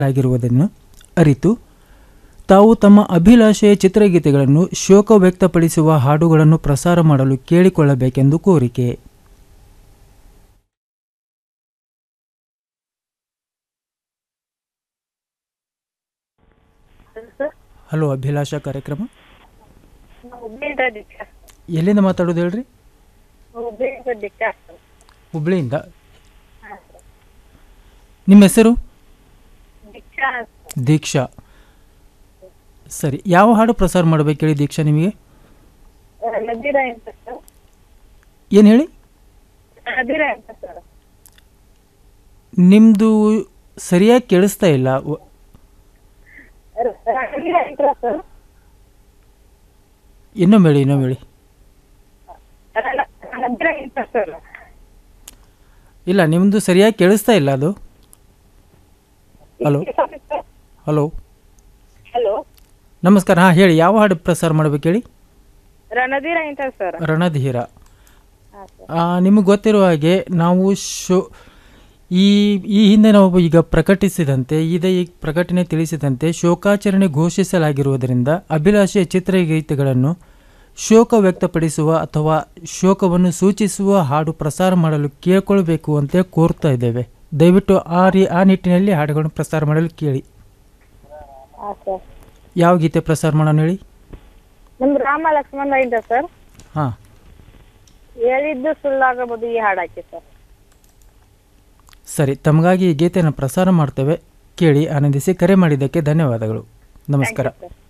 ಆಗಿರುವುದನ್ನು ಅರಿತು ತಾವು ತಮ್ಮ ಅಭಿಲಾಷೆಯ ಚಿತ್ರಗೀತೆಗಳನ್ನು ಶೋಕ ವ್ಯಕ್ತಪಡಿಸುವ ಹಾಡುಗಳನ್ನು ಪ್ರಸಾರ ಮಾಡಲು ಕೇಳಿಕೊಳ್ಳಬೇಕೆಂದು ಕೋರಿಕೆ ಸರ್ ಹಲೋ ಅಭಿಲಾಷಾ ಕಾರ್ಯಕ್ರಮ ನಾವು ಹುಬ್ಳಿಯಿಂದ ದೀಕ್ಷಾ ಎಲ್ಲಿಂದ ಮಾತಾಡೋದು ಹೇಳ್ರಿ ಹುಬ್ಳಿಯಿಂದ ದೀಕ್ಷಾ ಸರ್ ಹುಬ್ಳಿಯಿಂದ ಹಾಂ ಸರ್ ನಿಮ್ಮ ಹೆಸರು ದೀಕ್ಷಾ ದೀಕ್ಷಾ ಸರಿ ಯಾವ ಹಾಡು ಪ್ರಸಾರ ಮಾಡಬೇಕು ಹೇಳಿ ದೀಕ್ಷಾ ನಿಮಗೆ ನದಿರ ಅಂತ ಸರ್ ಏನು ಹೇಳಿ ನದಿರ ಅಂತ ಸರ್ ನಿಮ್ಮದು ಸರಿಯಾಗಿ ಕೇಳಿಸ್ತಾ ಇಲ್ಲ ವ- ನದಿರ ಅಂತ ಸರ್ ಇನ್ನೊಮ್ಮೆ ಹೇಳಿ ಇನ್ನೊಮ್ಮೆ ಹೇಳಿ ನದಿರ ಅಂತ ಸರ್ ಇಲ್ಲ ನಿಮ್ಮದು ಸರಿಯಾಗಿ ಕೇಳಿಸ್ತಾ ಇಲ್ಲ ಅದು ಹಲೋ ಹಲೋ ಹಲೋ ನಮಸ್ಕಾರ ಹಾಂ ಹೇಳಿ ಯಾವ ಹಾಡು ಪ್ರಸಾರ ಮಾಡ್ಬೇಕು ಹೇಳಿ ರಣಧೀರ ಅಂತ ಸರ್ ರಣಧೀರ ಹಾಂ ಸರ್ ನಿಮಗೆ ಗೊತ್ತಿರುವ ಹಾಗೆ ನಾವು ಶೋ ಈ ಈ ಹಿಂದೆ ನಾವು ಈಗ ಪ್ರಕಟಿಸಿದಂತೆ ಇದೇ ಈ ಪ್ರಕಟಣೆ ತಿಳಿಸಿದಂತೆ ಶೋಕಾಚರಣೆ ಘೋಷಿಸಲಾಗಿರುವುದರಿಂದ ಅಭಿಲಾಷೆಯ ಚಿತ್ರಗೀತೆಗಳನ್ನು ಶೋಕ ವ್ಯಕ್ತಪಡಿಸುವ ಅಥವಾ ಶೋಕವನ್ನು ಸೂಚಿಸುವ ಹಾಡು ಪ್ರಸಾರ ಮಾಡಲು ಕೇಳ್ಕೊಳ್ಬೇಕು ಅಂತ ಕೋರ್ತಾ ಇದ್ದೇವೆ ದಯವಿಟ್ಟು ಆ ರೀ ಆ ನಿಟ್ಟಿನಲ್ಲಿ ಹಾಡುಗಳನ್ನು ಪ್ರಸಾರ ಮಾಡಲು ಕೇಳಿ ಹಾಂ ಸರ್ ಯಾವ ಗೀತೆ ಪ್ರಸಾರ ಮಾಡೋಣ ಹೇಳಿ ನಮ್ದು ರಾಮ ಲಕ್ಷ್ಮಣ ಇಂದ ಸರ್ ಹಾಂ ಹೇಳಿದ್ದು ಸುಳ್ಳಾಗಬಹುದು ಈ ಹಾಡು ಹಾಕಿ ಸರ್ ಸರಿ ತಮಗಾಗಿ ಈ ಗೀತೆಯನ್ನು ಪ್ರಸಾರ ಮಾಡ್ತೇವೆ ಕೇಳಿ ಆನಂದಿಸಿ ಕರೆ ಮಾಡಿದ್ದಕ್ಕೆ ಧನ್ಯವಾದಗಳು ನಮಸ್ಕಾರ ಸರ್